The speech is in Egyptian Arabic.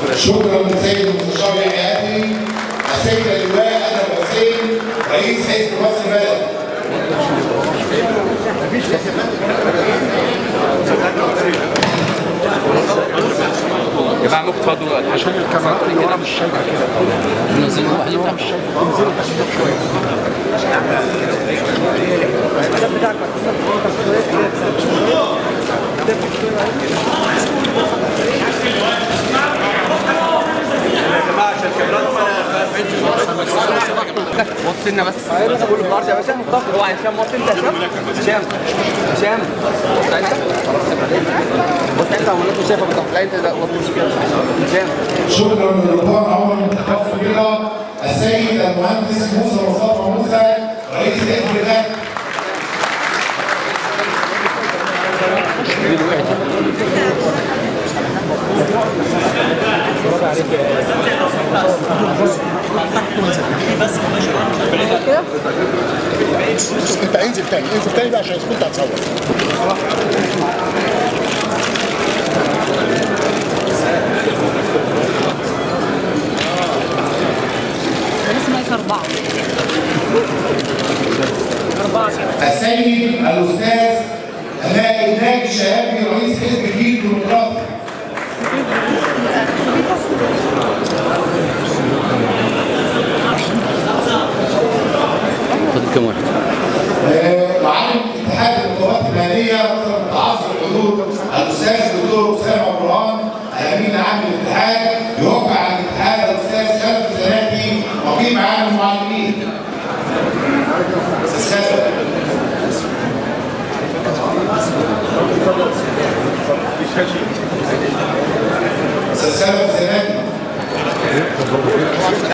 شكرا للسيد المستشار يحيى السيد اللواء ادم حسين رئيس حزب مصر بلد يا جماعه ممكن تفضلوا عشان الكاميرات اللي ورا مش شايفه كده نزلنا واحد مش شايفه انزلوا بس شويه وطينا بس كل النهارده يا باشا هو هشام وطي انت هشام هشام هشام بص انت بص انت عملت مش شايفه بتاع لا انت ده وطي كده هشام شكرا للدكتور عمر منتخب صغيرة السيد المهندس موسى مصطفى موسى رئيس حزب الغد انت انزل تاني انزل تاني بقى عشان كنت هتصور لسه ناقص أربعة السيد الاستاذ نائب ناجي شهابي رئيس حزب الجيل الديمقراطي فاضل كام واحد؟ آه، وعن اتحاد النقابات الماليه مصر متعاصر الحدود الاستاذ الدكتور اسامه برهان الامين العام للاتحاد يوقع على الاتحاد الاستاذ خالد الزناتي وكيل عام المعلمين استاذ خالد استاذ خالد الزناتي